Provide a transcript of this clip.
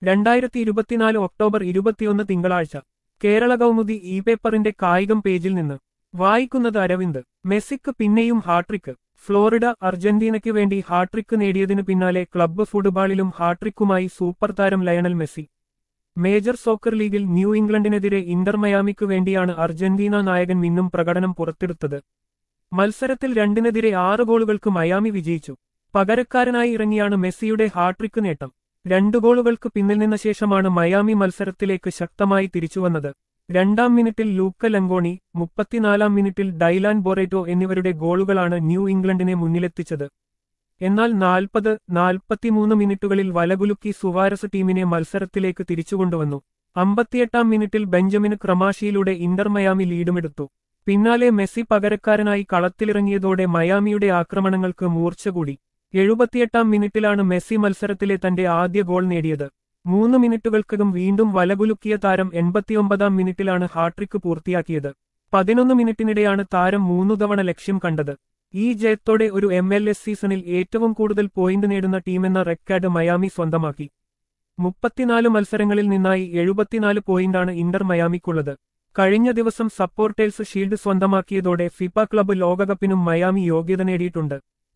രണ്ടായിരത്തി ഇരുപത്തിനാല് ഒക്ടോബർ ഇരുപത്തിയൊന്ന് തിങ്കളാഴ്ച കേരള കൗമുദി ഇ പേപ്പറിന്റെ കായികം പേജിൽ നിന്ന് വായിക്കുന്നത് അരവിന്ദ് മെസ്സിക്ക് പിന്നെയും ഹാട്രിക്ക് ഫ്ലോറിഡ അർജന്റീനയ്ക്ക് വേണ്ടി ഹാട്രിക്ക് നേടിയതിനു പിന്നാലെ ക്ലബ്ബ് ഫുട്ബോളിലും ഹാട്രിക്കുമായി സൂപ്പർ താരം ലയണൽ മെസ്സി മേജർ സോക്കർ ലീഗിൽ ന്യൂ ഇംഗ്ലണ്ടിനെതിരെ ഇന്റർ മയാമിക്ക് വേണ്ടിയാണ് അർജന്റീന നായകൻ മിന്നും പ്രകടനം പുറത്തെടുത്തത് മത്സരത്തിൽ രണ്ടിനെതിരെ ആറ് ഗോളുകൾക്ക് മയാമി വിജയിച്ചു പകരക്കാരനായി ഇറങ്ങിയാണ് മെസ്സിയുടെ ഹാട്രിക്ക് നേട്ടം രണ്ടു ഗോളുകൾക്ക് പിന്നിൽ നിന്ന ശേഷമാണ് മയാമി മത്സരത്തിലേക്ക് ശക്തമായി തിരിച്ചുവന്നത് രണ്ടാം മിനിറ്റിൽ ലൂക്ക ലങ്കോണി മുപ്പത്തിനാലാം മിനിറ്റിൽ ഡൈലാൻ ബൊറേറ്റോ എന്നിവരുടെ ഗോളുകളാണ് ന്യൂ ഇംഗ്ലണ്ടിനെ മുന്നിലെത്തിച്ചത് എന്നാൽ നാൽപ്പത് നാൽപ്പത്തിമൂന്ന് മിനിറ്റുകളിൽ വലകുലുക്കി സുവാരസ് ടീമിനെ മത്സരത്തിലേക്ക് തിരിച്ചുകൊണ്ടുവന്നു അമ്പത്തിയെട്ടാം മിനിറ്റിൽ ബെഞ്ചമിന് ക്രമാശിയിലൂടെ ഇന്റർ മയാമി ലീഡുമെടുത്തു പിന്നാലെ മെസ്സി പകരക്കാരനായി കളത്തിലിറങ്ങിയതോടെ മയാമിയുടെ ആക്രമണങ്ങൾക്ക് മൂർച്ച കൂടി എഴുപത്തിയെട്ടാം മിനിറ്റിലാണ് മെസ്സി മത്സരത്തിലെ തന്റെ ആദ്യ ഗോൾ നേടിയത് മൂന്ന് മിനിറ്റുകൾക്കകം വീണ്ടും വലകുലുക്കിയ താരം എൺപത്തിയൊമ്പതാം മിനിറ്റിലാണ് ഹാട്രിക്ക് പൂർത്തിയാക്കിയത് പതിനൊന്ന് മിനിറ്റിനിടെയാണ് താരം മൂന്നു തവണ ലക്ഷ്യം കണ്ടത് ഈ ജയത്തോടെ ഒരു എം എൽ എസ് സീസണിൽ ഏറ്റവും കൂടുതൽ പോയിന്റ് നേടുന്ന ടീമെന്ന റെക്കോർഡ് മയാമി സ്വന്തമാക്കി മുപ്പത്തിനാല് മത്സരങ്ങളിൽ നിന്നായി എഴുപത്തിനാല് പോയിന്റാണ് ഇന്റർ മയാമിക്കുള്ളത് കഴിഞ്ഞ ദിവസം സപ്പോർട്ടേഴ്സ് ഷീൽഡ് സ്വന്തമാക്കിയതോടെ ഫിഫ ക്ലബ്ബ് ലോകകപ്പിനും മയാമി യോഗ്യത നേടിയിട്ടുണ്ട്